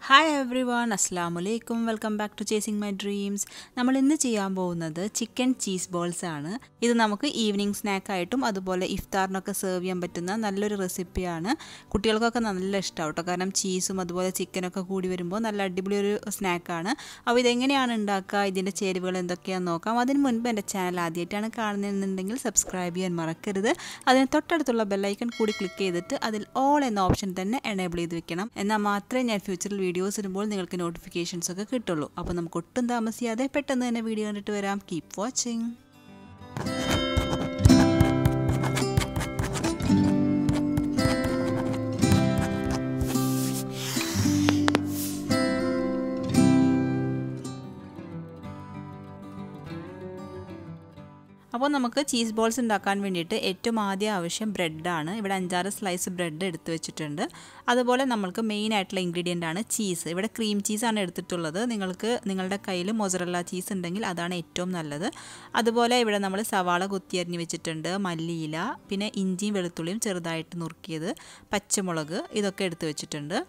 hi every everyone അസ്സാം വലൈക്കും welcome back to Chasing My Dreams നമ്മൾ ഇന്ന് ചെയ്യാൻ പോകുന്നത് ചിക്കൻ ചീസ് ബോൾസ് ആണ് ഇത് നമുക്ക് ഈവനിങ് സ്നാക്കായിട്ടും അതുപോലെ ഇഫ്താറിനൊക്കെ സെർവ് ചെയ്യാൻ പറ്റുന്ന നല്ലൊരു റെസിപ്പിയാണ് കുട്ടികൾക്കൊക്കെ നല്ല ഇഷ്ടമാവും കേട്ടോ കാരണം ചീസും അതുപോലെ ചിക്കനൊക്കെ കൂടി വരുമ്പോൾ നല്ല അടിപൊളി ഒരു സ്നാക്കാണ് അപ്പോൾ ഇതെങ്ങനെയാണ് ഉണ്ടാക്കുക ഇതിൻ്റെ ചേരുവകൾ എന്തൊക്കെയാണെന്ന് നോക്കാം അതിന് മുൻപ് എൻ്റെ ചാനൽ ആദ്യമായിട്ടാണ് കാണുന്നതെന്നുണ്ടെങ്കിൽ സബ്സ്ക്രൈബ് ചെയ്യാൻ മറക്കരുത് അതിന് തൊട്ടടുത്തുള്ള ബെല്ലൈക്കൺ കൂടി ക്ലിക്ക് ചെയ്തിട്ട് അതിൽ ഓൾ എന്ന ഓപ്ഷൻ തന്നെ എനേബിൾ ചെയ്ത് വെക്കണം എന്നാൽ മാത്രമേ ഞാൻ ഫ്യൂച്ചറിൽ വീഡിയോസ് ഇടുമ്പോൾ നിങ്ങൾക്ക് നോട്ടിഫിക്കേഷൻസ് ഒക്കെ കിട്ടുള്ളൂ അപ്പോൾ നമുക്ക് ഒട്ടും താമസിയാതെ പെട്ടെന്ന് തന്നെ വീഡിയോ കണ്ടിട്ട് വരാം കീപ് വാച്ചിങ് അപ്പോൾ നമുക്ക് ചീസ് ബോൾസ് ഉണ്ടാക്കാൻ വേണ്ടിയിട്ട് ഏറ്റവും ആദ്യം ആവശ്യം ബ്രെഡാണ് ഇവിടെ അഞ്ചാറ് സ്ലൈസ് ബ്രെഡ് എടുത്ത് വെച്ചിട്ടുണ്ട് അതുപോലെ നമ്മൾക്ക് മെയിൻ ആയിട്ടുള്ള ഇൻഗ്രീഡിയൻ്റ് ആണ് ചീസ് ഇവിടെ ക്രീം ചീസാണ് എടുത്തിട്ടുള്ളത് നിങ്ങൾക്ക് നിങ്ങളുടെ കയ്യിൽ മൊസറല്ല ചീസ് ഉണ്ടെങ്കിൽ അതാണ് ഏറ്റവും നല്ലത് അതുപോലെ ഇവിടെ നമ്മൾ സവാള കുത്തിയരിഞ്ഞ് വെച്ചിട്ടുണ്ട് മല്ലിയില പിന്നെ ഇഞ്ചിയും വെളുത്തുള്ളിയും ചെറുതായിട്ട് നുറുക്കിയത് പച്ചമുളക് ഇതൊക്കെ എടുത്ത് വെച്ചിട്ടുണ്ട്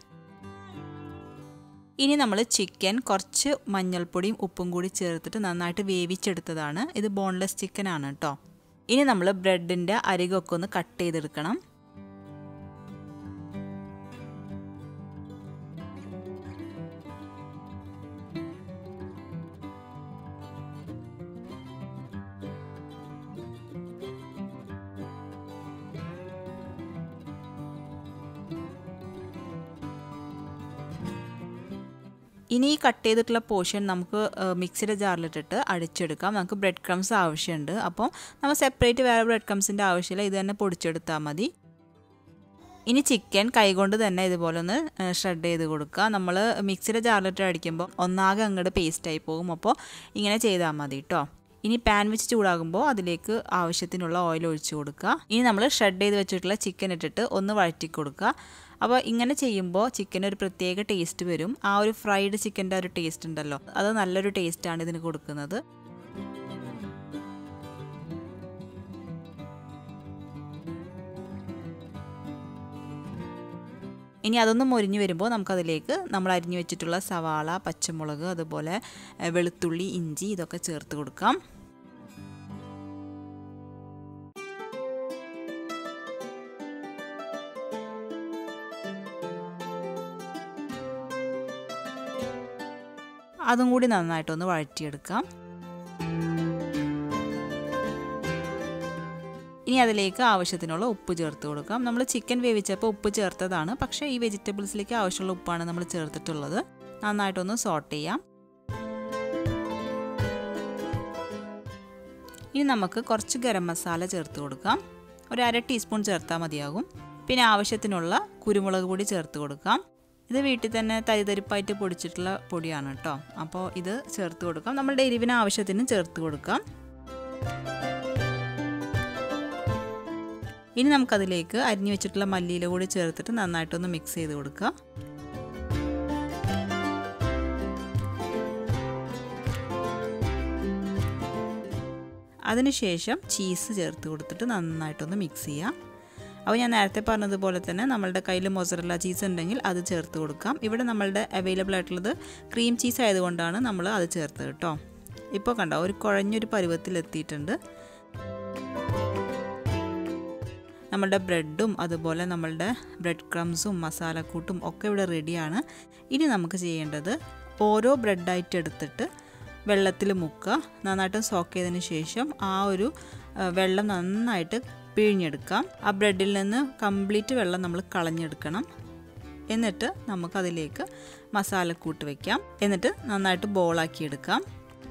ഇനി നമ്മൾ ചിക്കൻ കുറച്ച് മഞ്ഞൾപ്പൊടിയും ഉപ്പും കൂടി ചേർത്തിട്ട് നന്നായിട്ട് വേവിച്ചെടുത്തതാണ് ഇത് ബോൺലെസ് ചിക്കൻ ആണ് കേട്ടോ ഇനി നമ്മൾ ബ്രെഡിൻ്റെ അരികൊക്കെ ഒന്ന് കട്ട് ചെയ്തെടുക്കണം ഇനി ഈ കട്ട് ചെയ്തിട്ടുള്ള പോർഷൻ നമുക്ക് മിക്സിയുടെ ജാറിലിട്ടിട്ട് അടിച്ചെടുക്കാം നമുക്ക് ബ്രെഡ് ക്രംസ് ആവശ്യമുണ്ട് അപ്പോൾ നമ്മൾ സെപ്പറേറ്റ് വേറെ ബ്രെഡ് ക്രംസിൻ്റെ ആവശ്യമില്ല ഇത് തന്നെ പൊടിച്ചെടുത്താൽ മതി ഇനി ചിക്കൻ കൈകൊണ്ട് തന്നെ ഇതുപോലെ ഒന്ന് ഷ്രെഡ് ചെയ്ത് കൊടുക്കുക നമ്മൾ മിക്സിയുടെ ജാറിലിട്ട് അടിക്കുമ്പോൾ ഒന്നാകെ അങ്ങോട്ട് പേസ്റ്റായി പോകും അപ്പോൾ ഇങ്ങനെ ചെയ്താൽ മതി കേട്ടോ ഇനി പാൻ വെച്ച് ചൂടാകുമ്പോൾ അതിലേക്ക് ആവശ്യത്തിനുള്ള ഓയിൽ ഒഴിച്ചു കൊടുക്കുക ഇനി നമ്മൾ ഷ്രെഡ് ചെയ്ത് വെച്ചിട്ടുള്ള ചിക്കൻ ഇട്ടിട്ട് ഒന്ന് വഴറ്റി കൊടുക്കുക അപ്പോൾ ഇങ്ങനെ ചെയ്യുമ്പോൾ ചിക്കൻ ഒരു പ്രത്യേക ടേസ്റ്റ് വരും ആ ഒരു ഫ്രൈഡ് ചിക്കൻ്റെ ഒരു ടേസ്റ്റ് ഉണ്ടല്ലോ അത് നല്ലൊരു ടേസ്റ്റാണ് ഇതിന് കൊടുക്കുന്നത് ഇനി അതൊന്ന് മൊരിഞ്ഞ് വരുമ്പോൾ നമുക്കതിലേക്ക് നമ്മൾ അരിഞ്ഞു വെച്ചിട്ടുള്ള സവാള പച്ചമുളക് അതുപോലെ വെളുത്തുള്ളി ഇഞ്ചി ഇതൊക്കെ ചേർത്ത് കൊടുക്കാം അതും കൂടി നന്നായിട്ടൊന്ന് വഴറ്റിയെടുക്കാം ഇനി അതിലേക്ക് ആവശ്യത്തിനുള്ള ഉപ്പ് ചേർത്ത് കൊടുക്കാം നമ്മൾ ചിക്കൻ വേവിച്ചപ്പോൾ ഉപ്പ് ചേർത്തതാണ് പക്ഷേ ഈ വെജിറ്റബിൾസിലേക്ക് ആവശ്യമുള്ള ഉപ്പാണ് നമ്മൾ ചേർത്തിട്ടുള്ളത് നന്നായിട്ടൊന്ന് സോട്ട് ചെയ്യാം ഇനി നമുക്ക് കുറച്ച് ഗരം മസാല ചേർത്ത് കൊടുക്കാം ഒരു അര ടീസ്പൂൺ ചേർത്താൽ മതിയാകും പിന്നെ ആവശ്യത്തിനുള്ള കുരുമുളക് പൊടി ചേർത്ത് കൊടുക്കാം ഇത് വീട്ടിൽ തന്നെ തരിതരിപ്പായിട്ട് പൊടിച്ചിട്ടുള്ള പൊടിയാണ് കേട്ടോ അപ്പോൾ ഇത് ചേർത്ത് കൊടുക്കാം നമ്മളുടെ എരിവിന് ആവശ്യത്തിന് ചേർത്ത് കൊടുക്കാം ഇനി നമുക്കതിലേക്ക് അരിഞ്ഞു വെച്ചിട്ടുള്ള മല്ലിയില കൂടി ചേർത്തിട്ട് നന്നായിട്ടൊന്ന് മിക്സ് ചെയ്ത് കൊടുക്കുക അതിനുശേഷം ചീസ് ചേർത്ത് കൊടുത്തിട്ട് നന്നായിട്ടൊന്ന് മിക്സ് ചെയ്യാം അപ്പോൾ ഞാൻ നേരത്തെ പറഞ്ഞതുപോലെ തന്നെ നമ്മളുടെ കയ്യിൽ മൊസറല്ല ചീസ് ഉണ്ടെങ്കിൽ അത് ചേർത്ത് കൊടുക്കാം ഇവിടെ നമ്മളുടെ അവൈലബിൾ ആയിട്ടുള്ളത് ക്രീം ചീസ് ആയതുകൊണ്ടാണ് നമ്മൾ അത് ചേർത്തത് കേട്ടോ ഇപ്പോൾ കണ്ടോ ഒരു കുഴഞ്ഞൊരു പരുവത്തിൽ എത്തിയിട്ടുണ്ട് നമ്മളുടെ ബ്രെഡും അതുപോലെ നമ്മളുടെ ബ്രെഡ് ക്രംസും മസാലക്കൂട്ടും ഒക്കെ ഇവിടെ റെഡിയാണ് ഇനി നമുക്ക് ചെയ്യേണ്ടത് ഓരോ ബ്രെഡായിട്ട് എടുത്തിട്ട് വെള്ളത്തിൽ മുക്കുക നന്നായിട്ട് സോക്ക് ചെയ്തതിന് ശേഷം ആ ഒരു വെള്ളം നന്നായിട്ട് പിഴിഞ്ഞെടുക്കാം ആ ബ്രെഡിൽ നിന്ന് കംപ്ലീറ്റ് വെള്ളം നമ്മൾ കളഞ്ഞെടുക്കണം എന്നിട്ട് നമുക്കതിലേക്ക് മസാലക്കൂട്ട് വയ്ക്കാം എന്നിട്ട് നന്നായിട്ട് ബോളാക്കി എടുക്കാം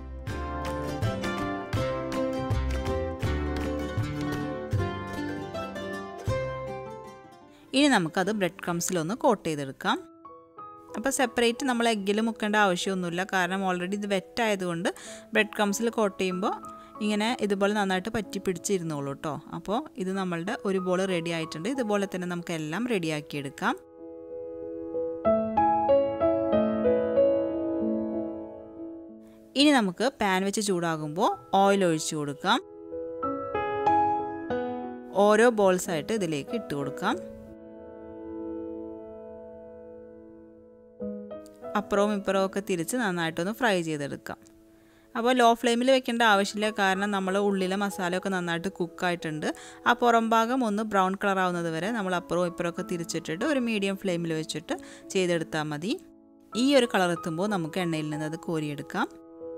ഇനി നമുക്കത് ബ്രെഡ് ക്രംസിലൊന്ന് കോട്ട് ചെയ്തെടുക്കാം അപ്പോൾ സെപ്പറേറ്റ് നമ്മൾ എഗ്ഗിൽ മുക്കേണ്ട ആവശ്യമൊന്നുമില്ല കാരണം ഓൾറെഡി ഇത് വെറ്റായതുകൊണ്ട് ബ്രെഡ് ക്രംസിൽ കോട്ട് ചെയ്യുമ്പോൾ ഇങ്ങനെ ഇതുപോലെ നന്നായിട്ട് പറ്റി പിടിച്ചിരുന്നോളൂ കേട്ടോ അപ്പോൾ ഇത് നമ്മളുടെ ഒരു ബോൾ റെഡി ആയിട്ടുണ്ട് ഇതുപോലെ തന്നെ നമുക്ക് എല്ലാം റെഡിയാക്കി എടുക്കാം ഇനി നമുക്ക് പാൻ വെച്ച് ചൂടാകുമ്പോൾ ഓയിൽ ഒഴിച്ചു കൊടുക്കാം ഓരോ ബോൾസ് ആയിട്ട് ഇതിലേക്ക് ഇട്ട് കൊടുക്കാം അപ്പുറവും ഇപ്പുറവും ഒക്കെ തിരിച്ച് നന്നായിട്ടൊന്ന് ഫ്രൈ ചെയ്തെടുക്കാം അപ്പോൾ ലോ ഫ്ലെയിമിൽ വെക്കേണ്ട ആവശ്യമില്ല കാരണം നമ്മൾ ഉള്ളിലെ മസാലയൊക്കെ നന്നായിട്ട് കുക്കായിട്ടുണ്ട് ആ പുറം ഭാഗം ഒന്ന് ബ്രൗൺ കളർ ആവുന്നത് വരെ നമ്മൾ അപ്പുറവും ഇപ്പുറമൊക്കെ തിരിച്ചിട്ടിട്ട് ഒരു മീഡിയം ഫ്ലെയിമിൽ വെച്ചിട്ട് ചെയ്തെടുത്താൽ മതി ഈ ഒരു കളർ എത്തുമ്പോൾ നമുക്ക് എണ്ണയിൽ നിന്ന് അത് കോരിയെടുക്കാം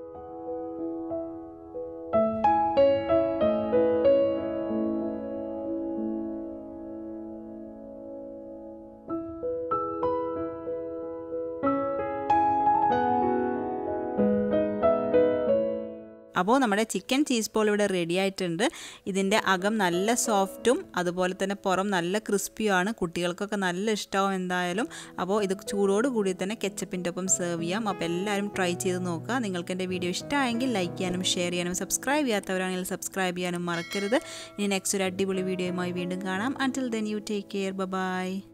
അപ്പോൾ നമ്മുടെ ചിക്കൻ ചീസ് ബോൾ ഇവിടെ റെഡി ആയിട്ടുണ്ട് ഇതിൻ്റെ അകം നല്ല സോഫ്റ്റും അതുപോലെ തന്നെ പുറം നല്ല ക്രിസ്പിയുമാണ് കുട്ടികൾക്കൊക്കെ നല്ല ഇഷ്ടമാവും എന്തായാലും അപ്പോൾ ഇത് ചൂടോട് കൂടി തന്നെ കെച്ചപ്പിൻ്റെ ഒപ്പം സെർവ് ചെയ്യാം അപ്പോൾ എല്ലാവരും ട്രൈ ചെയ്ത് നോക്കുക നിങ്ങൾക്ക് എൻ്റെ വീഡിയോ ഇഷ്ടമായെങ്കിൽ ലൈക്ക് ചെയ്യാനും ഷെയർ ചെയ്യാനും സബ്സ്ക്രൈബ് ചെയ്യാത്തവരാണെങ്കിൽ സബ്സ്ക്രൈബ് ചെയ്യാനും മറക്കരുത് ഇനി നെക്സ്റ്റ് ഒരു അടിപൊളി വീഡിയോയുമായി വീണ്ടും കാണാം until then you take care by